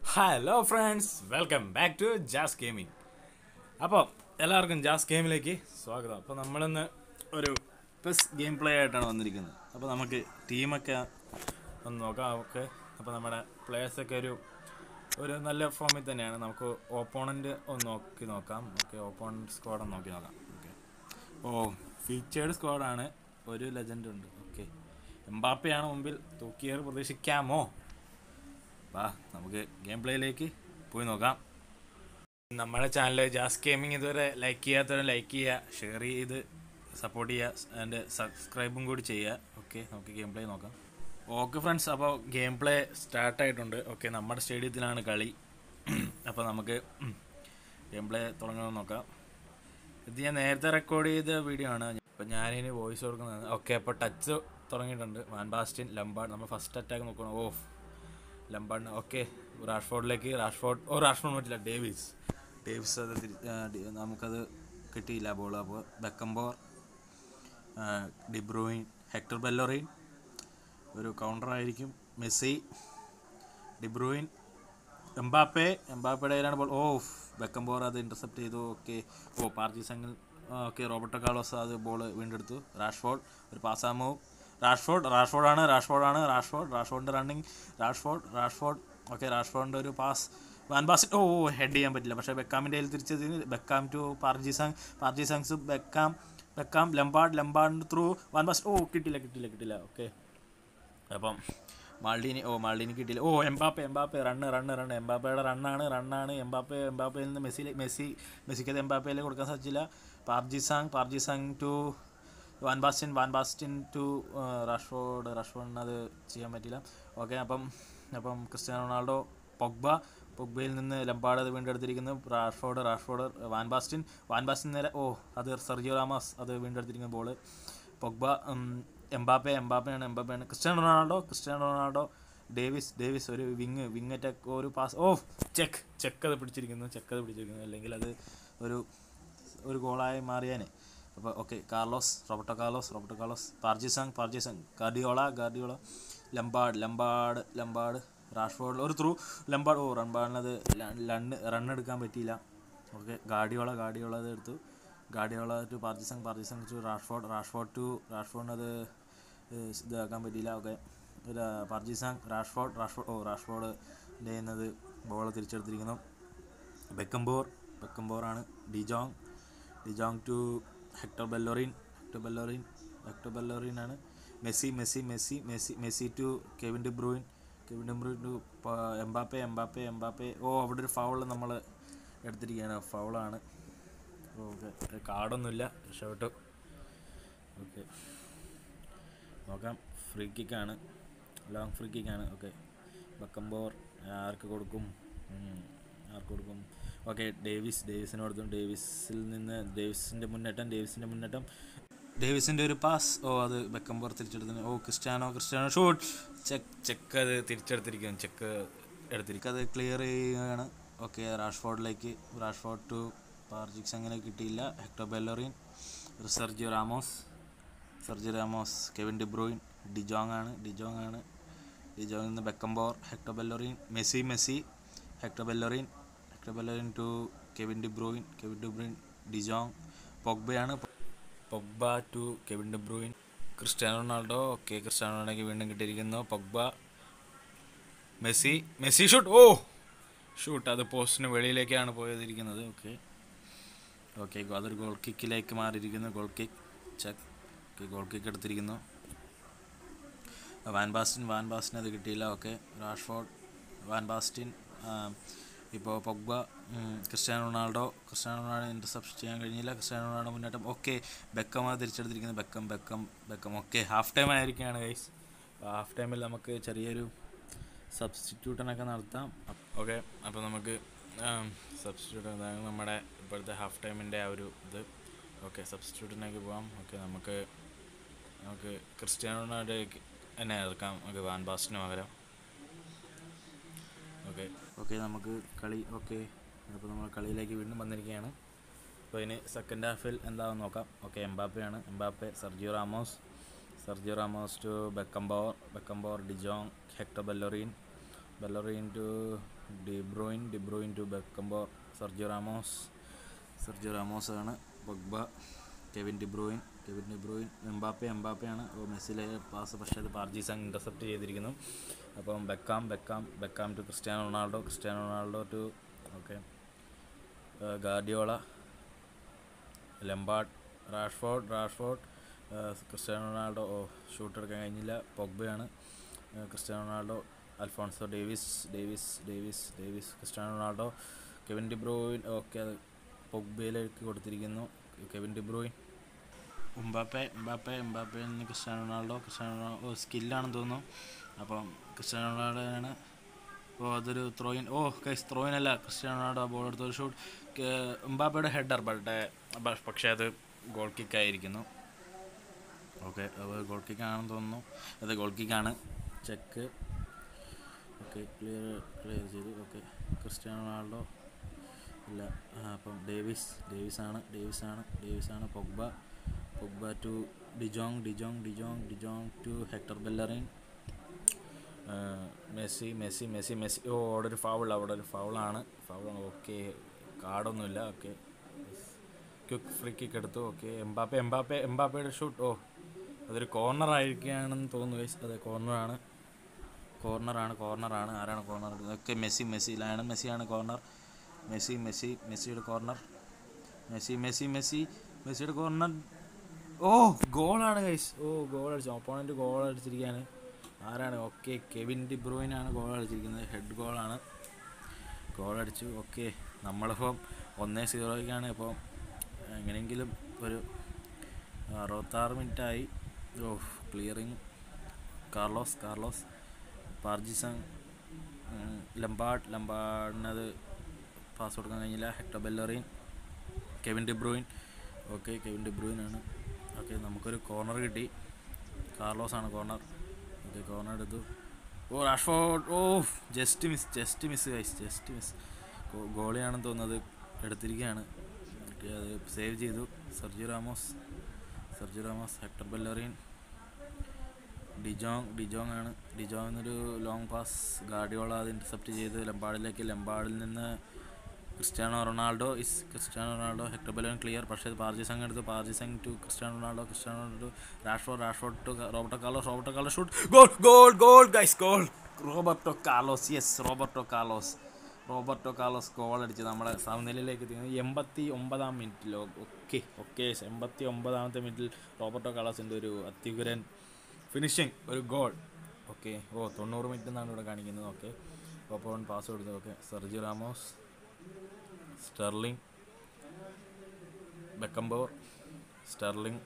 Hello friends welcome back to Jas gaming അപ്പോൾ എല്ലാവർക്കും jazz ഗെയിമിലേക്ക് സ്വാഗതം അപ്പോൾ നമ്മളിന്ന് ഒരു പെസ് ഗെയിം പ്ലേ ആയിട്ടാണ് വന്നിരിക്കുന്നത് അപ്പോൾ നമുക്ക് ടീമൊക്കെ ഒന്ന് നോക്കാം ഓക്കെ അപ്പോൾ നമ്മുടെ പ്ലേയേഴ്സൊക്കെ ഒരു ഒരു നല്ല ഫോമിൽ തന്നെയാണ് നമുക്ക് ഓപ്പോണൻ്റ് ഒന്ന് നോക്കി നോക്കാം ഓക്കെ ഓപ്പോണൻറ്റ് സ്ക്വാഡ് ഒന്ന് നോക്കി നോക്കാം ഓക്കെ ഓ ഫീച്ചേർഡ് സ്ക്വാഡാണ് ഒരു ലെജൻഡ് ഉണ്ട് ഓക്കെ എംബാപ്പയാണ് മുമ്പിൽ തൂക്കിയേറ് പ്രതീക്ഷിക്കാമോ വാ നമുക്ക് ഗെയിം പ്ലേയിലേക്ക് പോയി നോക്കാം നമ്മുടെ ചാനൽ ജാസ് ഗെയിമിംഗ് ഇതുവരെ ലൈക്ക് ചെയ്യാത്തവരെ ലൈക്ക് ചെയ്യുക ഷെയർ ചെയ്ത് സപ്പോർട്ട് ചെയ്യുക അതിൻ്റെ സബ്സ്ക്രൈബും കൂടി ചെയ്യുക ഓക്കെ നമുക്ക് ഗെയിം പ്ലേ നോക്കാം ഓക്കെ ഫ്രണ്ട്സ് അപ്പോൾ ഗെയിം പ്ലേ സ്റ്റാർട്ടായിട്ടുണ്ട് ഓക്കെ നമ്മുടെ സ്റ്റേഡിയത്തിലാണ് കളി അപ്പോൾ നമുക്ക് ഗെയിം പ്ലേ തുടങ്ങണമെന്ന് നോക്കാം ഇത് ഞാൻ നേരത്തെ റെക്കോർഡ് ചെയ്ത വീഡിയോ ആണ് അപ്പോൾ ഞാനിനി വോയിസ് കൊടുക്കുന്നത് ഓക്കെ അപ്പോൾ ടച്ച് തുടങ്ങിയിട്ടുണ്ട് വാൻ ബാസ്റ്റിൻ ലംബാർഡ് നമ്മൾ ഫസ്റ്റ് അറ്റാക്ക് നോക്കണം ഓഫ് ലംബാർഡ് ഓക്കെ റാഷ്ഫോർഡിലേക്ക് റാഷ്ഫോർഡ് ഓ റാഷ്ഫോർഡ് പറ്റില്ല ഡേവിസ് ഡേവിസ് അത് തിരി- ആ, ഡി- നമുക്കത് കിട്ടിയില്ല ബോൾ അപ്പോൾ ബെക്കംബോർ ഡിബ്രൂയിൻ ഹെക്ടർ ബെല്ലോറീൻ ഒരു കൗണ്ടർ ആയിരിക്കും മെസ്സി ഡിബ്രൂയിൻ എംബാപ്പെ എംബാപ്പയുടെ കയ്യിലാണ് ബോൾ ഓ ബെക്കംബോർ അത് ഇന്റർസെപ്റ്റ് ചെയ്തു ഓക്കെ ഓ Park Ji Sung okay Roberto Carlos അത് ബോൾ വീണ്ടെടുത്തു റാഷ്ഫോർഡ് ഒരു പാസാമോ റാഷ്ഫോർഡ് റാഷ്ഫോർഡാണ് റാഷ്ഫോർഡാണ് റാഷ്ഫോർഡ് റാഷ്ഫോർഡിൻ്റെ റണ്ണിങ് റാഷ്ഫോർഡ് റാഷ്ഫോർഡ് ഓക്കെ റാഷ്ഫോർഡിൻ്റെ ഒരു പാസ് വാൻ ബാസിറ്റ് ഓ ഹെഡ് ചെയ്യാൻ പറ്റില്ല പക്ഷേ ബെക്കാമിൻ്റെ കയ്യിൽ തിരിച്ചത് Beckham to Park Ji Sung Park Ji Sung's Beckham Beckham Lampard Lampard through Van Basten ഓ കിട്ടില്ല കിട്ടില്ല കിട്ടില്ല ഓക്കെ അപ്പം മാൾഡീനി ഓ മാൾഡീനി കിട്ടിയില്ല ഓ Mbappe Mbappe run run run എംബാപ്പയുടെ റണ്ണാണ് റണ്ണാണ് എംബാപ്പെ എംബാപ്പയിൽ നിന്ന് മെസ്സി മെസ്സി മെസ്സിക്കത് എംബാപ്പയിലേക്ക് കൊടുക്കാൻ സാധിച്ചില്ല Park Ji Sang Park Ji Sang to Van Basten Van Basten to Rashford റാഷ്ഫോർഡിന് അത് ചെയ്യാൻ പറ്റില്ല ഓക്കെ അപ്പം അപ്പം ക്രിസ്ത്യാനോ റൊണാൾഡോ പൊഗ്ബ പൊഗ്ബയിൽ നിന്ന് ലംബാർഡ് അത് വീണ്ടെടുത്തിരിക്കുന്നു Rashford Rashford Van Basten Van Basten നേരെ ഓ അത് സെർജിയോ റാമസ് അത് വീണ്ടെടുത്തിരിക്കുന്ന ബോള് പൊഗ്ബ ഉം, എംബാപ്പെ എംബാപ്പയാണ് എംബാപ്പയാണ് Cristiano Ronaldo Cristiano Ronaldo Davies Davies ഒരു വിങ് വിങ് അറ്റാക്ക് ഒരു പാസ് ഓ ചെക്ക് ചെക്ക് അത് പിടിച്ചിരിക്കുന്നു ചെക്ക് അത് പിടിച്ചിരിക്കുന്നു അല്ലെങ്കിൽ അത് ഒരു ഒരു ഗോളായി മാറിയാനെ അപ്പോൾ okay Carlos Roberto Carlos Roberto Carlos Park Ji Sung Park Ji Sung Guardiola Guardiola Lampard Lampard Lampard Rashford ഒരു ത്രൂ ലംബാർഡ് ഓ റൺബാർഡിനത് ലണ്ണ് റൺ എടുക്കാൻ പറ്റിയില്ല ഓക്കെ ഗാർഡിയോള ഗാർഡിയോള അത് എടുത്തു Guardiola to Park Ji Sung Park Ji Sung to Rashford Rashford to റാഷ്ഫോർഡിന് അത് ഏഹ് ഇതാക്കാൻ പറ്റിയില്ല ഓക്കെ ഒരു പാർജിസങ് റാഷ്ഫോർഡ് റാഷ്ഫോർഡ് ഓ റാഷ്ഫോർഡ് ചെയ്യുന്നത് ബോൾ തിരിച്ചെടുത്തിരിക്കുന്നു ബെക്കംബോർ ബെക്കംബോറാണ് De Jong de Jong to Hector Bellerin Hector Bellerin Hector Bellerin ആണ് Messi Messi Messi Messi Messi to Kevin De Bruyne Kevin De Bruyne to Mbappe Mbappe Mbappe ഓ അവിടെ ഒരു foul നമ്മൾ എടുത്തിരിക്കുകയാണ് ഫൗളാണ് ഓക്കെ കാർഡൊന്നുമില്ല രക്ഷപ്പെട്ടു ഓക്കെ നോക്കാം ഫ്രീ കിക്കാണ് ലോങ് ഫ്രീ കിക്കാണ് ഓക്കെ ബക്കംബോർ ആർക്ക് കൊടുക്കും ഉം, ആർക്ക് കൊടുക്കും ഓക്കെ ഡേവിസ് ഡേവിസിന് കൊടുത്തു ഡേവിസിൽ നിന്ന് ഡേവിസിൻ്റെ മുന്നേറ്റം ഡേവിസിൻ്റെ മുന്നേറ്റം ഡേവിസിൻ്റെ ഒരു പാസ് ഓ അത് ബക്കംബോർ തിരിച്ചെടുത്തു ഓ Cristiano Cristiano shoot Cech Cech അത് തിരിച്ചെടുത്തിരിക്കുന്നു ചെക്ക് എടുത്തിരിക്കും അത് ക്ലിയർ ചെയ്യുകയാണ് ഓക്കെ റാഷ്ഫോർഡിലേക്ക് റാഷ്ഫോർഡ് ടു പാർജിക്സ് അങ്ങനെ കിട്ടിയില്ല Hector Bellerin Sergio Ramos Sergio Ramos Kevin De Bruyne De Jong ആണ് ഡിജോങ് ആണ് ഡിജോങ്ങിൽ നിന്ന് Beckenbauer Hector Bellerin Messi Messi Hector Bellerin Hector Bellerin to Kevin De Bruyne Kevin De Bruyne De Jong പൊഗ്ബയാണ് Pogba to Kevin De Bruyne Cristiano Ronaldo okay Cristiano റൊണാൾഡോയ്ക്ക് വീണ്ടും കിട്ടിയിരിക്കുന്നു Pogba Messi Messi shoot ഓ shoot അത് പോസ്റ്റിന് വെളിയിലേക്കാണ് പോയതിരിക്കുന്നത് ഓക്കെ ഓക്കെ അതൊരു ഗോൾ കിക്കിലേക്ക് മാറിയിരിക്കുന്നു goal kick Cech okay goal kick എടുത്തിരിക്കുന്നു വാൻ ബാസ്റ്റിൻ വാൻ ബാസ്റ്റിന് അത് കിട്ടിയില്ല ഓക്കെ റാഷ്ഫോർഡ് വാൻ ബാസ്റ്റിൻ ഇപ്പോൾ പൊഗ്ബ ഉം, ക്രിസ്ത്യാനോ റൊണാൾഡോ ക്രിസ്ത്യാനോ റൊണാൾഡോ ഇൻ്റർസെപ്ഷൻ ചെയ്യാൻ കഴിഞ്ഞില്ല ക്രിസ്ത്യാനോ റൊണാൾഡോ മുന്നേറ്റം ഓക്കെ ബെക്കം അത് തിരിച്ചെടുത്തിരിക്കുന്നത് Beckham Beckham Beckham okay half time ആയിരിക്കുകയാണ് ഗൈസ് ഹാഫ് ടൈമിൽ നമുക്ക് ചെറിയൊരു സബ്സ്റ്റിറ്റ്യൂട്ടനൊക്കെ നടത്താം ഓക്കെ അപ്പോൾ നമുക്ക് സബ്സ്റ്റിറ്റ്യൂട്ട് അതായത് നമ്മുടെ ഇപ്പോഴത്തെ ഹാഫ് ടൈമിൻ്റെ ആ ഒരു ഇത് ഓക്കെ സബ്സ്റ്റിറ്റ്യൂട്ടിനൊക്കെ പോകാം ഓക്കെ നമുക്ക് നമുക്ക് ക്രിസ്ത്യാനോ റൊണാൾഡോയ്ക്ക് തന്നെ ഇറക്കാം നമുക്ക് വാൻ ബാസ്റ്റിന് പകരം ഓക്കെ ഓക്കെ നമുക്ക് കളി ഓക്കെ അപ്പോൾ നമ്മൾ കളിയിലേക്ക് വീണ്ടും വന്നിരിക്കുകയാണ് അപ്പോൾ ഇനി സെക്കൻഡ് ഹാഫിൽ എന്താണെന്ന് നോക്കാം ഓക്കെ എംബാപ്പയാണ് Mbappe Sergio Ramos Sergio Ramos to Beckenbauer Beckenbauer de Jong Hector Bellerin Bellerin to De Bruyne De Bruyne to Beckenbauer Sergi Ramos Sergi Ramos ആണ് Pogba Kevin De Bruyne Kevin De Bruyne Mbappe എംബാപ്പയാണ് ഓ മെസ്സിലെ പാസ് പക്ഷേ അത് പാർജീസാങ് ഇൻ്റർസെപ്റ്റ് ചെയ്തിരിക്കുന്നു അപ്പം Beckham Beckham Beckham to Cristiano Ronaldo Cristiano Ronaldo to okay Guardiola Lampard Rashford Rashford Cristiano Ronaldo ഓ shoot എടുക്കാൻ കഴിഞ്ഞില്ല പൊഗ്ബയാണ് ആ, Cristiano Ronaldo Alphonso Davis Davies Davies Davies Cristiano Ronaldo Kevin De Bruyne okay അത് പൊഗ്ബയിലേക്ക് കൊടുത്തിരിക്കുന്നു Kevin De Bruyne Mbappe Mbappe Mbappe നിന്ന് Cristiano Ronaldo Cristiano Ronaldo സ്കില്ലാണെന്ന് തോന്നുന്നു അപ്പം ക്രിസ്ത്യാനോ റൊണാൾഡോയാണ് അപ്പോൾ അതൊരു ത്രോയിൻ ഓ കൈസ് ത്രോയിൻ അല്ല ക്രിസ്ത്യാനോ റൊണാൾഡോ ബോൾ എടുത്ത ഒരു ഷൂട്ട് ഉമ്പാപ്പയുടെ ഹെഡർ ബട്ട് പക്ഷേ അത് ഗോൾ കിക്കായിരിക്കുന്നു ഓക്കെ അത് ഗോൾ കിക്കാണെന്ന് തോന്നുന്നു അത് ഗോൾ കിക്കാണ് ചെക്ക് ഓക്കെ ക്ലിയർ ക്ലിയർ ചെയ്തു ഓക്കെ ക്രിസ്ത്യാനോ റൊണാൾഡോ ഇല്ല ആ, അപ്പം ഡേവിസ് ഡേവിസ് ആണ് ഡേവിസ് ആണ് ഡേവിസ് ആണ് Pogba Pogba to de Jong de Jong de Jong de Jong to Hector Bellerin ആ, മെസ്സി മെസ്സി മെസ്സി മെസ്സി ഓ അവിടെ ഒരു ഫൗൾ അവിടെ ഒരു ഫൗളാണ് ഫൗളാണ് ഓക്കെ കാർഡൊന്നുമില്ല ഓക്കെ ക്വിക്ക് ഫ്രീ കിക്ക് എടുത്തു ഓക്കെ എംബാപ്പെ എംബാപ്പെ എംബാപ്പയുടെ ഷൂട്ട് ഓ അതൊരു കോർണർ ആയിരിക്കുകയാണെന്ന് തോന്നുന്നു guys. അതെ കോർണറാണ് കോർണറാണ് കോർണറാണ് ആരാണ് കോർണർ ഒക്കെ മെസ്സി മെസ്സി ലയണൽ മെസ്സിയാണ് കോർണർ മെസ്സി മെസ്സി മെസ്സിയുടെ കോർണർ മെസ്സി മെസ്സി മെസ്സി മെസ്സിയുടെ കോർണർ ഓ ഗോളാണ് ഗൈസ് ഓ ഗോൾ അടിച്ചു ഓപ്പോണൻറ്റ് ഗോൾ അടിച്ചിരിക്കുകയാണ് ആരാണ് ഓക്കെ കെവിൻ ഡി ബ്രൂയിനാണ് ഗോൾ അടിച്ചിരിക്കുന്നത് ഹെഡ് ഗോളാണ് ഗോൾ അടിച്ചു ഓക്കെ നമ്മളിപ്പം ഒന്നേ സീറോയ്ക്കാണ് ഇപ്പോൾ എങ്ങനെയെങ്കിലും ഒരു അറുപത്താറ് മിനിറ്റായി ഓ clearing Carlos Carlos Park Ji-sung Lampard ലംബാർഡിനത് പാസ് കൊടുക്കാൻ കഴിഞ്ഞില്ല Hector Bellerin Kevin De Bruyne okay Kevin De Bruyne ആണ് ഓക്കെ നമുക്കൊരു കോർണർ കിട്ടി കാർലോസ് ആണ് കോർണർ ഓക്കെ കോർണർ എടുത്തു ഓ റാഷ്ഫോർഡ് ഓ just miss just miss guys just miss ഗോളിയാണെന്ന് തോന്നുന്നത് എടുത്തിരിക്കുകയാണ് ഓക്കെ അത് സേവ് ചെയ്തു Sergi Ramos Sergi Ramos Hector Bellerin de Jong de Jong ആണ് ഡിജോങ് എന്നൊരു ലോങ് പാസ് ഗാർഡിയോള അത് ഇൻ്റർസെപ്റ്റ് ചെയ്ത് ലംബാർഡിലേക്ക് ലംബാർഡിൽ നിന്ന് Cristiano Ronaldo is Cristiano Ronaldo Hector Bellerin clear പക്ഷേ പാർജി സംഘം എടുത്തു Park Ji-sung to Cristiano Ronaldo Cristiano Ronaldo Rashford Rashford to Roberto Carlos Roberto Carlos shoot goal goal goal guys goal Roberto Carlos yes Roberto Carlos Roberto Carlos goal അടിച്ച് നമ്മളെ സമനിലയിലേക്ക് എത്തിക്കുന്നത് എൺപത്തി ഒമ്പതാം മിനിറ്റിലോ okay okay എൺപത്തി ഒമ്പതാമത്തെ മിനിറ്റിൽ Roberto കാർലോസിൻ്റെ ഒരു അത്യുഗ്രൻ ഫിനിഷിങ് ഒരു ഗോൾ ഓക്കെ ഓ തൊണ്ണൂറ് മിനിറ്റ് എന്നാണ് ഇവിടെ കാണിക്കുന്നത് ഓക്കെ ഓപ്പോൺ പാസ് കൊടുത്തത് okay Sergi Ramos Sterling Beckenbauer Sterling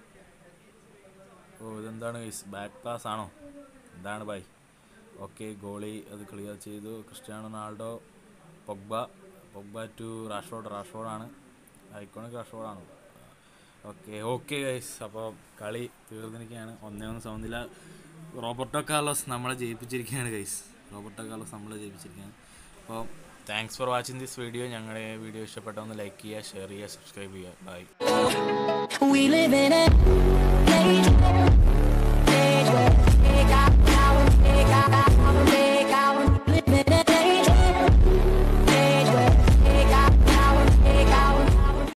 ഓ ഇതെന്താണ് ബാക്ക് പാസ് ആണോ എന്താണ് ബൈ ഓക്കെ ഗോളി അത് ക്ലിയർ ചെയ്തു Cristiano Ronaldo Pogba Pogba to Rashford റാഷ്ഫോർഡാണ് ഐക്കോണിക് റാഷ്ഫോർഡാണ് ഓക്കെ ഓക്കെ ഗൈസ് അപ്പോൾ കളി തീർന്നിരിക്കുകയാണ് ഒന്നേ ഒന്ന് സമനില റോബർട്ടോ കാർലോസ് നമ്മളെ ജയിപ്പിച്ചിരിക്കുകയാണ് ഗൈസ് റോബർട്ടോ കാർലോസ് നമ്മളെ ജയിപ്പിച്ചിരിക്കുകയാണ് അപ്പോൾ thanks for watching this video ഞങ്ങളുടെ വീഡിയോ ഇഷ്ടപ്പെട്ട ഒന്ന് ലൈക്ക് ചെയ്യുക ഷെയർ ചെയ്യുക സബ്സ്ക്രൈബ് ചെയ്യുക bye We live in a age, age where